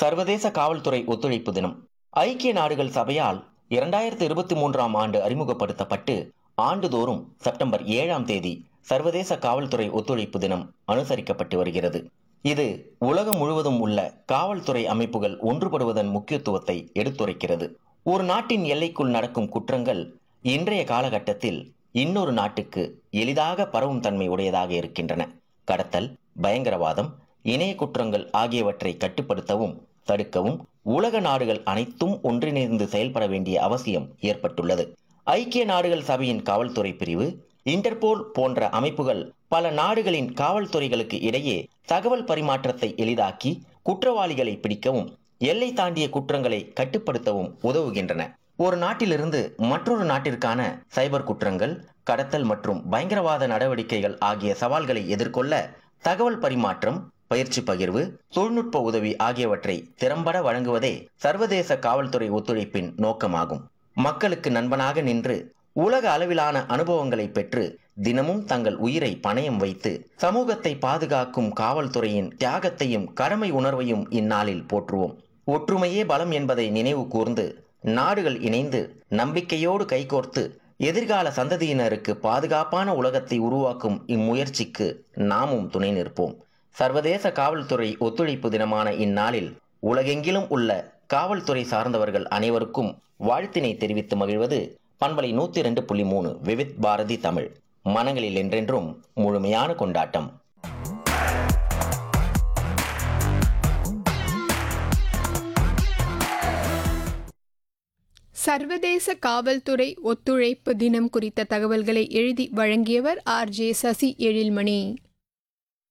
சர்வதேச காவல்துறை ஒத்துழைப்பு தினம் ஐக்கிய நாடுகள் சபையால் இரண்டாயிரத்தி இருபத்தி மூன்றாம் ஆண்டு அறிமுகப்படுத்தப்பட்டு ஆண்டுதோறும் செப்டம்பர் ஏழாம் தேதி சர்வதேச காவல்துறை ஒத்துழைப்பு தினம் அனுசரிக்கப்பட்டு வருகிறது இது உலகம் முழுவதும் உள்ள காவல்துறை அமைப்புகள் ஒன்றுபடுவதன் முக்கியத்துவத்தை எடுத்துரைக்கிறது ஒரு நாட்டின் எல்லைக்குள் நடக்கும் குற்றங்கள் இன்றைய காலகட்டத்தில் இன்னொரு நாட்டுக்கு எளிதாக பரவும் தன்மை உடையதாக இருக்கின்றன கடத்தல் பயங்கரவாதம் இணைய குற்றங்கள் ஆகியவற்றை கட்டுப்படுத்தவும் தடுக்கவும் உலக நாடுகள் அனைத்தும் ஒன்றிணைந்து செயல்பட வேண்டிய அவசியம் ஏற்பட்டுள்ளது ஐக்கிய நாடுகள் சபையின் காவல்துறை பிரிவு இன்டர்போல் போன்ற அமைப்புகள் பல நாடுகளின் காவல்துறைகளுக்கு இடையே தகவல் பரிமாற்றத்தை எளிதாக்கி குற்றவாளிகளை பிடிக்கவும் எல்லை தாண்டிய குற்றங்களை கட்டுப்படுத்தவும் உதவுகின்றன ஒரு நாட்டிலிருந்து மற்றொரு நாட்டிற்கான சைபர் குற்றங்கள் கடத்தல் மற்றும் பயங்கரவாத நடவடிக்கைகள் ஆகிய சவால்களை எதிர்கொள்ள தகவல் பரிமாற்றம் பயிற்சி பகிர்வு தொழில்நுட்ப உதவி ஆகியவற்றை திறம்பட வழங்குவதே சர்வதேச காவல்துறை ஒத்துழைப்பின் நோக்கமாகும் மக்களுக்கு நண்பனாக நின்று உலக அளவிலான அனுபவங்களை பெற்று தினமும் தங்கள் உயிரை பணயம் வைத்து சமூகத்தை பாதுகாக்கும் காவல்துறையின் தியாகத்தையும் கடமை உணர்வையும் இந்நாளில் போற்றுவோம் ஒற்றுமையே பலம் என்பதை நினைவு கூர்ந்து நாடுகள் இணைந்து நம்பிக்கையோடு கைகோர்த்து எதிர்கால சந்ததியினருக்கு பாதுகாப்பான உலகத்தை உருவாக்கும் இம்முயற்சிக்கு நாமும் துணை நிற்போம் சர்வதேச காவல்துறை ஒத்துழைப்பு தினமான இந்நாளில் உலகெங்கிலும் உள்ள காவல்துறை சார்ந்தவர்கள் அனைவருக்கும் வாழ்த்தினை தெரிவித்து மகிழ்வது பண்பலை நூத்தி ரெண்டு புள்ளி மூணு விவித் பாரதி தமிழ் மனங்களில் என்றென்றும் முழுமையான கொண்டாட்டம் சர்வதேச காவல்துறை ஒத்துழைப்பு தினம் குறித்த தகவல்களை எழுதி வழங்கியவர் ஆர் ஜே சசி எழில்மணி